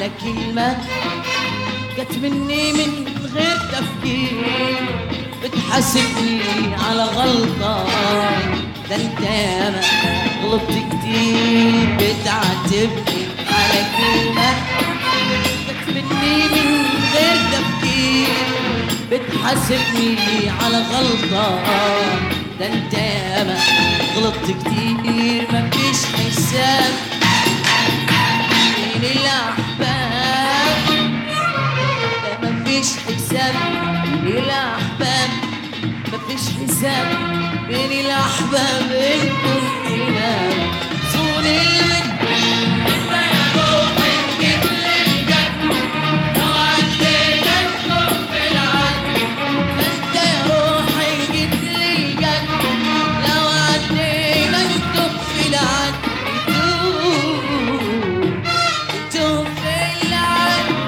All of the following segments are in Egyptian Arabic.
على كلمة جت مني من غير تفكير بتحاسبني على غلطة ده انت ياما غلطت كتير بتعاتبني على كلمة جت مني من غير تفكير بتحاسبني على غلطة ده انت ياما غلطت كتير مفيش حساب بين الأحباب ده مفيش حساب بين الأحباب مفيش حساب بين الأحباب انتم هنا صون الود انت يا روحي جيت للجنة لو عدينا نكون في العدل انت يا روحي جيت للجنة لو عدينا نكون في العدل انتم في العدل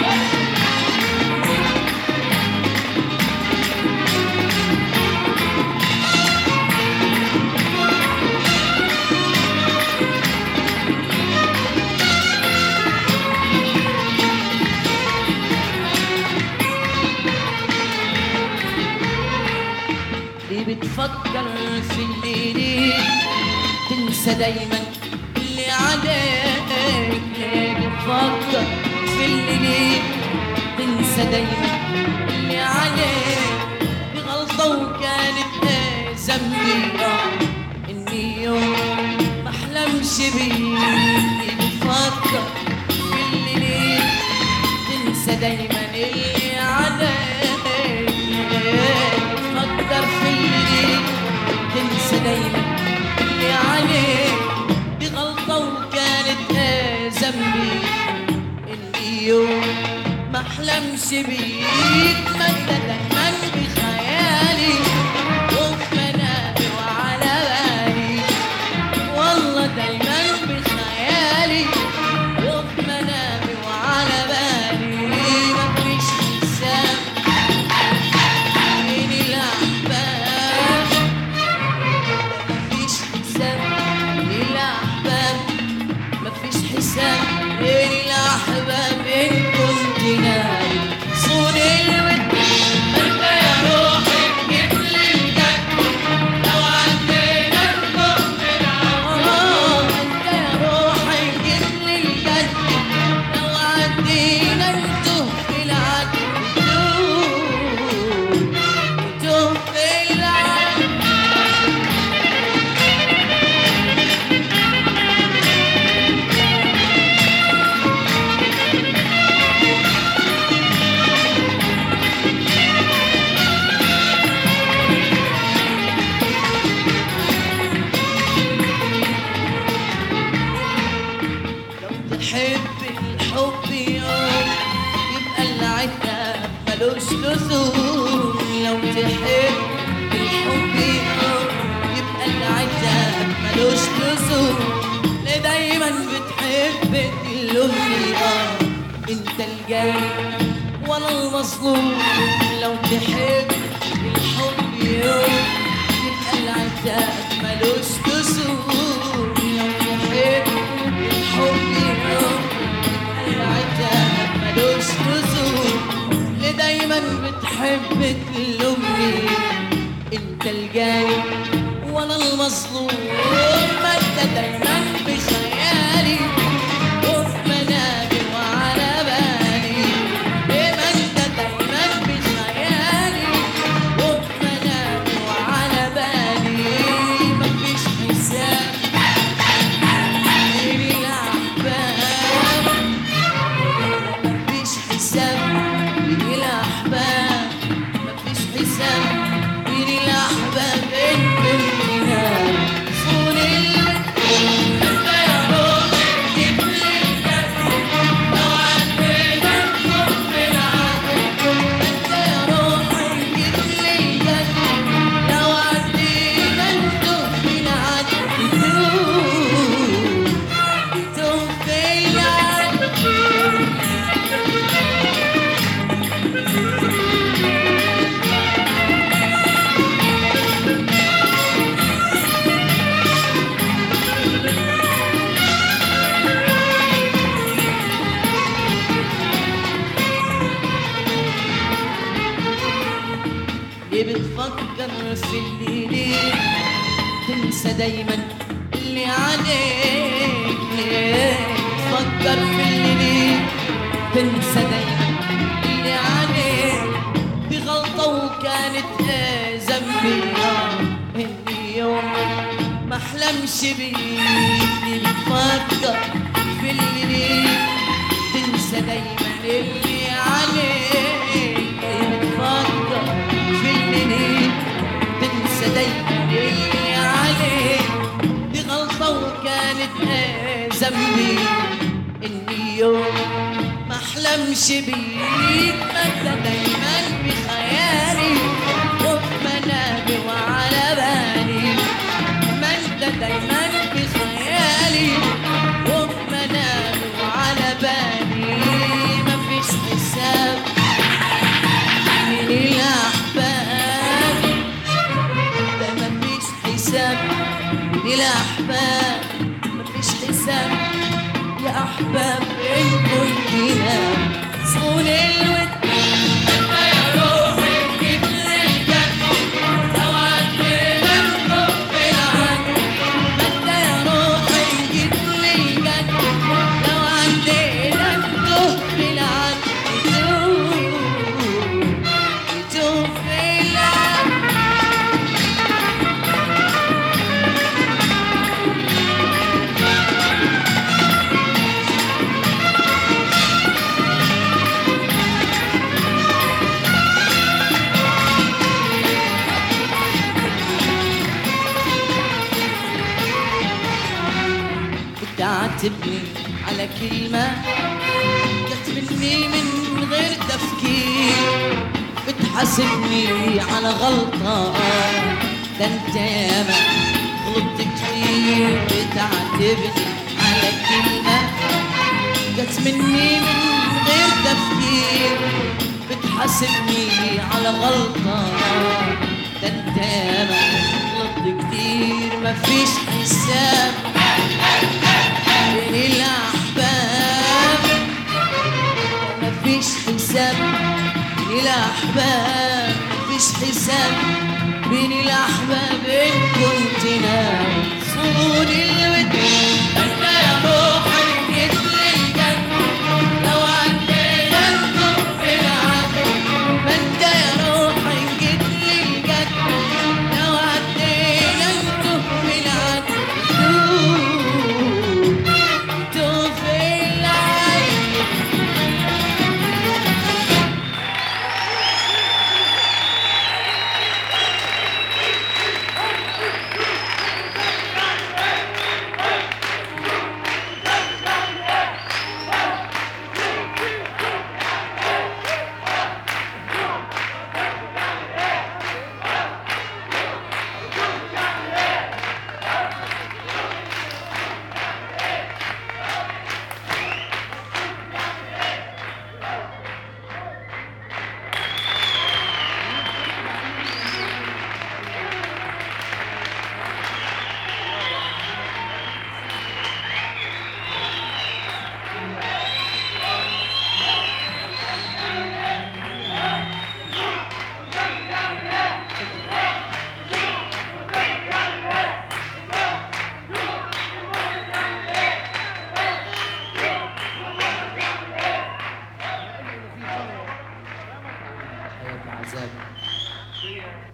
ليه بتفكر في اللي ليك تنسى دايما اللي عليك ليه بتفكر في اللي ليك تنسى دايما اللي عليك دي غلطة وكانت ايه ذنبي آه، اني يوم ما احلمش بيك ليه بتفكر في اللي ليك تنسى دايما اللي عليك تفكر في اللي تنسى دايما اللي عليك دي غلطة وكانت ايه ذنبي اللي يوم ما احلمش بيك ما انت دايما بخيالي وفي منامي وعلى بالي والله دايما بخيالي وفي منامي وعلى بالي مفيش حساب بين الأحباب مفيش حساب بين الأحباب مفيش حساب بين الأحباب إن كنت نايم صون الود أنت يا روحي جيت للجنة لو عدينا نكون في العمر أنت يا روحي جيت للجنة لو عدينا نتوه في العدل نتوه نتوه في العدل لو تحب الحب يوم يبقى العتاب ملوش لزوم لو تحب الحب يوم يبقى العتاب ملوش لزوم ليه دايما بتحب تلومني اه انت الجاي وانا المظلوم لو تحب الحب يوم يبقى العتاب ملوش لزوم لو تحب الحب يوم يبقى العتاب ملوش لزوم ليه دايما بتحب تلومني انت الجاي وانا المظلوم ما انت دايما بخيالي وفي منامي وعلى بالي ليه ما انت دايما بخيالي وفي منامي وعلى بالي مفيش حساب بين الأحباب مفيش حساب بين الأحباب مفيش حساب بين الأحباب انتم هنا صون الود انت يا روح في الليل تنسى دايما اللي عليك ليه تفكر في الليل تنسى دايما اللي عليك دي غلطة وكانت ايه ذنبي آه، اني يوم ما احلمش بيك بتفكر في الليل تنسى دايما اللي عليك بتفكر في الليل تنسى دايما اللي عليك دي غلطة وكانت ايه ذنبي اني يوم ما احلمش بيك ما انت دايما بخيالي وفي منامي وعلى بالي ما انت دايما بخيالي وفي منامي وعلى بالي مفيش حساب من الاحباب ده مفيش حساب من الاحباب مفيش حساب يا احباب ان كنت نام صون الود انت يا روحي جيت للجنة لو عدينا نروح العدل انت يا روحي جيت للجنة لو عدينا نروح العدل تشوف العدل بتعاتبني على كلمة جت مني من غير تفكير بتحاسبني على غلطة ده انت ياما غلطت كتير بتعاتبني على كلمة جت مني من غير تفكير بتحاسبني على غلطة ده انت ياما غلطت كتير مفيش حساب بين الأحباب مفيش حساب بين الأحباب مفيش حساب بين الأحباب إن كنت ناوي صون الود أنت يا روحي جيت للجنة لو عدينا نروح في العدل ما أنت يا روحي جيت للجنة لو عدينا نروح في العدل شوف العين حياة عذاب